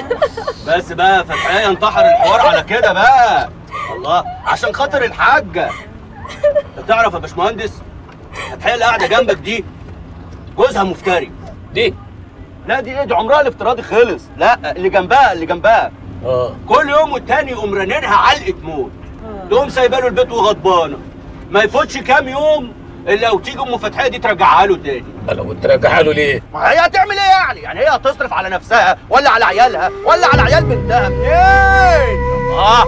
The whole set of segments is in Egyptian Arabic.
بس بقى فتحية انتحر الحوار على كده بقى الله عشان خاطر الحاجة انت تعرف يا باشمهندس فتحية اللي قاعدة جنبك دي جوزها مفتري دي لا دي ايه دي عمرها الافتراضي خلص لا اللي جنبها اللي جنبها اه كل يوم والتاني يقوم رنينها علقة موت تقوم سايبه له البيت وغضبانة ما يفوتش كام يوم الا وتيجي ام فتحية دي ترجعها له تاني لو ترجعها له ليه؟ ما هي هتعمل ايه يعني؟ يعني هي هتصرف على نفسها ولا على عيالها ولا على عيال بنتها منين؟ اه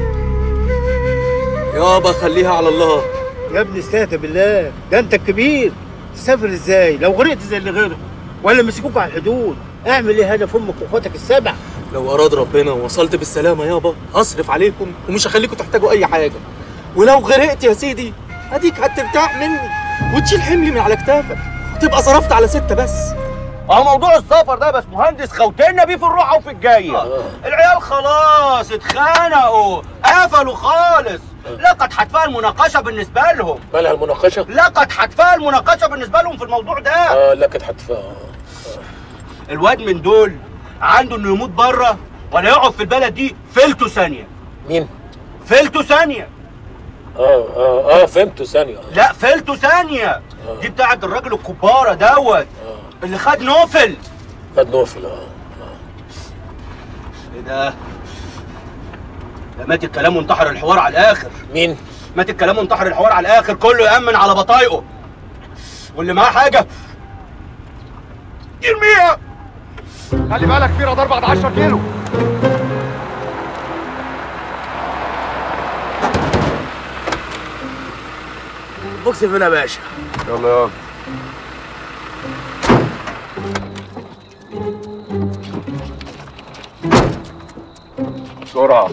يابا خليها على الله يا ابني استهدى بالله ده انت الكبير تسافر ازاي لو غرقت زي اللي غرق ولا مسكوك على الحدود اعمل ايه هدف امك واخواتك السبع لو اراد ربنا ووصلت بالسلامه يابا هصرف عليكم ومش هخليكم تحتاجوا اي حاجه ولو غرقت يا سيدي اديك هترتاح مني وتشيل حملي من على كتافك وتبقى صرفت على ستة بس اه موضوع السفر ده بس مهندس خوتنا بيه في الروحه وفي الجايه العيال خلاص اتخانقوا قفلوا خالص لقد حتفها المناقشه بالنسبه لهم مالها المناقشه؟ لقد حتفها المناقشه بالنسبه لهم في الموضوع ده اه لكن هتفهم الواد من دول عنده انه يموت بره ولا يقعد في البلد دي فلته ثانيه مين؟ فلته ثانيه اه اه اه فهمته ثانيه لا فلته ثانيه دي بتاعت الراجل الكباره دوت اللي خد نوفل خد نوفل اه ايه ده ده مات الكلام وانتحر الحوار على الاخر مين؟ مات الكلام وانتحر الحوار على الاخر كله يامن على بطايقه واللي معاه حاجه يرميها خلي بالك في رادار بعد 10 كيلو بوكس فين يا باشا؟ يلا يلا بسرعة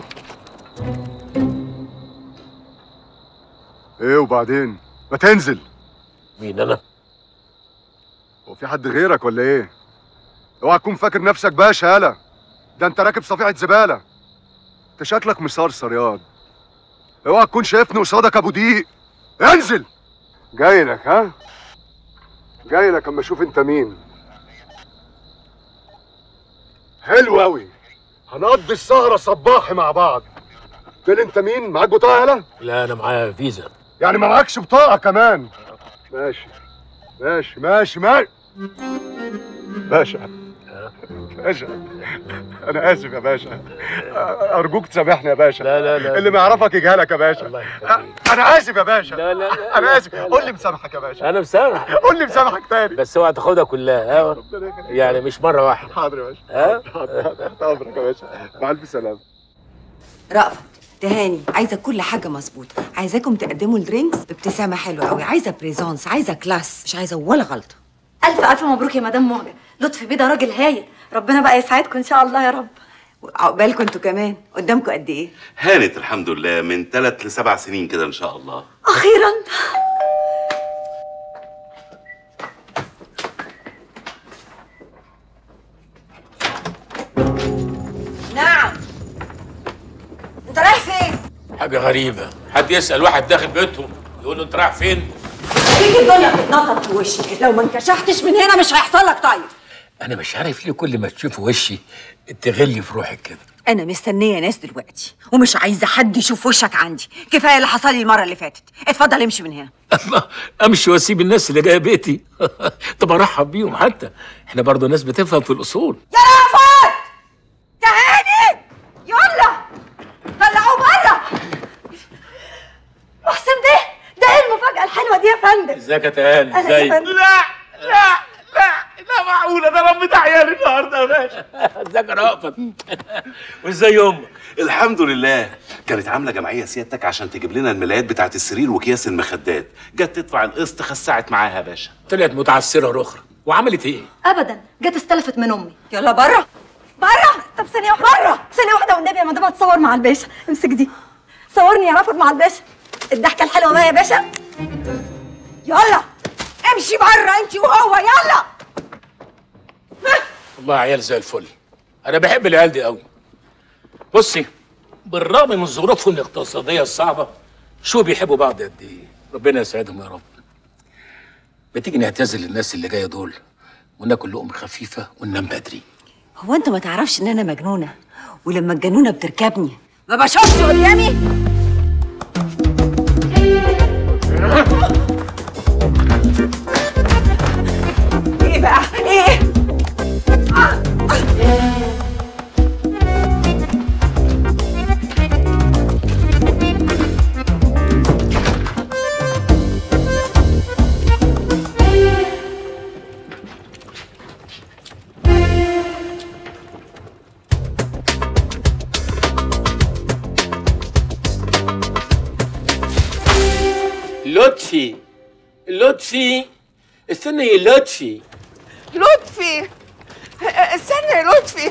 ايه وبعدين؟ ما تنزل مين انا؟ هو في حد غيرك ولا ايه؟ اوعى تكون فاكر نفسك باشا يالا ده انت راكب صفيحة زبالة انت شكلك مصرصر ياض اوعى تكون شايفني قصادك ابو دقيق انزل جاي لك ها؟ جاي لك اما اشوف انت مين حلو قوي هنقضي السهرة صباحي مع بعض قلت لي انت مين؟ معاك بطاقة يالا؟ لا انا معايا فيزا يعني ما معكش بطاقة كمان ماشي ماشي ماشي ماشي باشا باشا انا اسف يا باشا ارجوك تسامحني يا باشا لا لا لا اللي ما يعرفك يجهلك يا باشا الله يخليك انا اسف يا باشا لا لا لا انا اسف قول لي مسامحك يا باشا انا مسامح قول لي مسامحك تاني بس اوعى تاخدها كلها ها ربنا يخليك. يعني مش مره واحده حاضر يا باشا ها حاضر تحت امرك يا باشا مع الف سلامه رأفت تهاني عايزه كل حاجه مظبوطه عايزاكم تقدموا الدرينكس بابتسامه حلوه قوي عايزه بريزونس عايزه كلاس مش عايزه ولا غلطه ألف ألف مبروك يا مدام مهجة لطفي بيه ده راجل هايل ربنا بقى يسعدكم إن شاء الله يا رب عقبالكم انتوا كمان قدامكم قد ايه هانت الحمد لله من ثلاث لسبع سنين كده ان شاء الله أخيرا نعم انت رايح فين حاجه غريبه حد يسال واحد داخل بيتهم يقول له انت رايح فين فيك الدنيا بتتنطط في وشي لو ما انكشفتش من هنا مش هيحصل لك طيب انا مش عارف ليه كل ما تشوف وشي تغلي في روحك كده انا مستنيه ناس دلوقتي ومش عايزه حد يشوف وشك عندي كفايه اللي حصل لي المره اللي فاتت اتفضل امشي من هنا الله امشي واسيب الناس اللي جايه بيتي طب ارحب بيهم حتى احنا برضه ناس بتفهم في الاصول يا رافت تهاني يلا طلعوه بره محسن بيه ده إيه المفاجأة الحلوة دي يا فندم ازيك يا تهاني أهلا يا ازيك فندم. لا لا لا لا معقوله ده ربيت عيالي النهارده يا باشا ازيك يا رأفت وازاي امك الحمد لله كانت عامله جمعيه سيادتك عشان تجيب لنا الملايات بتاعت السرير واكياس المخدات جت تدفع القسط خسعت معاها يا باشا طلعت متعسره اخرى وعملت ايه أبدا جت استلفت من أمي يلا بره بره طب ثانية واحدة بره ثانية واحدة والنبي يا مدام هتصور مع الباشا امسك دي صورني يا رافض مع الباشا الضحكة الحلوة بقى يا باشا يلا امشي بره انت وهو يلا والله عيال زي الفل انا بحب العيال دي قوي بصي بالرغم من ظروفهم الاقتصاديه الصعبه شو بيحبوا بعض قد ايه ربنا يسعدهم يا رب ما تيجي نعتزل الناس اللي جايه دول وناكل لقمه خفيفه وننام بدري هو انت ما تعرفش ان انا مجنونه ولما الجنونه بتركبني ما بشوفش قدامي ايه بقى ايه لطفي لطفي استنى يا لطفي لطفي استنى يا لطفي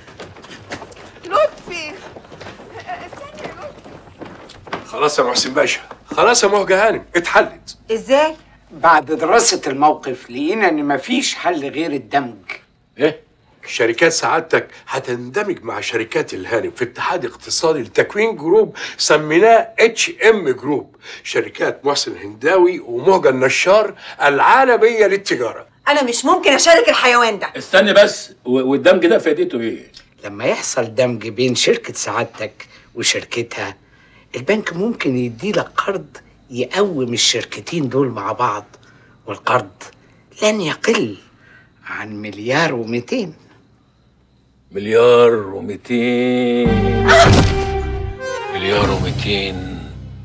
لطفي استنى يا لطفي خلاص يا محسن باشا خلاص يا مهجة هانم اتحلت ازاي بعد دراسة الموقف لقينا إن مفيش حل غير الدمج ايه شركات سعادتك هتندمج مع شركات الهانم في اتحاد اقتصادي لتكوين جروب سميناه اتش ام جروب شركات محسن هنداوي ومهجة النشار العالمية للتجارة انا مش ممكن اشارك الحيوان ده استني بس و- والدمج ده فائدته ايه؟ لما يحصل دمج بين شركة سعادتك وشركتها البنك ممكن يديلك قرض يقوم الشركتين دول مع بعض والقرض لن يقل عن مليار ومئتين مليار ومئتين مليار ومئتين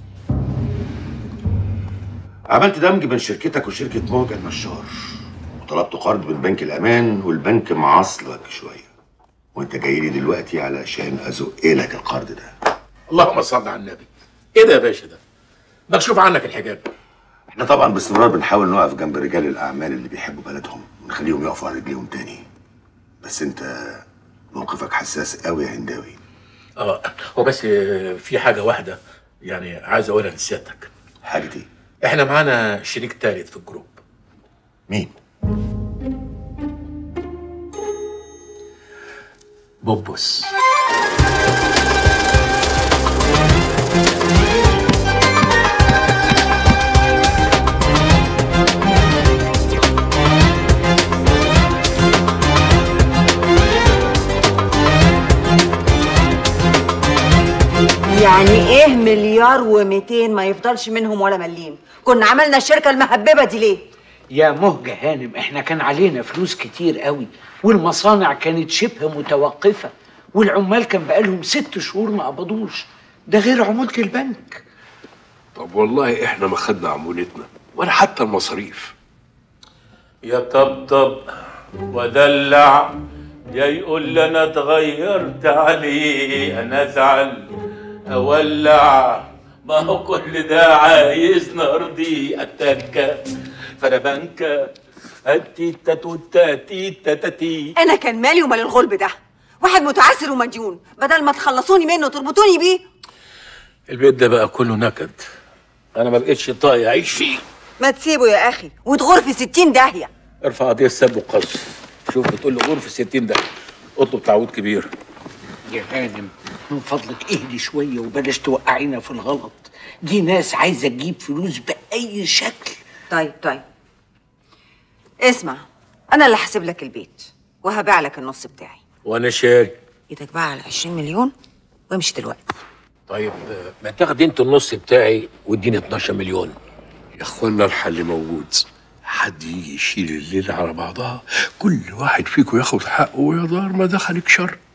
عملت دمج بين شركتك وشركة موجة النشار وطلبت قرض من بنك الأمان والبنك معصلك شوية وانت جاي لي دلوقتي علشان أزق لك القرض ده اللهم صل على النبي ايه ده يا باشا ده؟ مكشوف عنك الحجاب احنا طبعا باستمرار بنحاول نقف جنب رجال الأعمال اللي بيحبوا بلدهم ونخليهم يقفوا على رجليهم تاني بس انت موقفك حساس قوي يا هنداوي اه هو بس آه، في حاجه واحده يعني عايز اقولها لسيادتك حاجة ايه؟ احنا معانا شريك ثالث في الجروب مين؟ بوبوس يعني ايه مليار ومئتين ما يفضلش منهم ولا مليم كنا عملنا الشركه المهببه دي ليه يا مهجة هانم احنا كان علينا فلوس كتير قوي والمصانع كانت شبه متوقفة والعمال كان بقالهم ست شهور ما قبضوش ده غير عمولة البنك طب والله احنا ما خدنا عمولتنا ولا حتى المصاريف يا طبطب ودلع يا يقول لي انا اتغيرت عليه انا ازعل اولع ما هو كل ده عايز نرضي التكه فربنكه التيتا توتا تيتا تاتي انا كان مالي ومال الغلب ده واحد متعسر ومديون بدل ما تخلصوني منه تربطوني بيه البيت ده بقى كله نكد انا ما بقتش طايق اعيش فيه ما تسيبه يا اخي وتغور في ستين داهيه ارفع قضيه سب وقذف شوف بتقول له غرفه 60 ده اطلب تعويض كبير يا هانم من فضلك اهدي شوية وبلاش توقعينا في الغلط دي ناس عايزة تجيب فلوس بأي شكل طيب طيب اسمع انا اللي هحسب لك البيت وهبيع لك النص بتاعي وانا شاري ايدك بقى على 20 مليون وامشي دلوقتي طيب آه، ما تاخد انت النص بتاعي واديني 12 مليون يا اخوانا الحل موجود حد يجي يشيل الليلة على بعضها كل واحد فيكم ياخد حقه ويا دار ما دخلك شر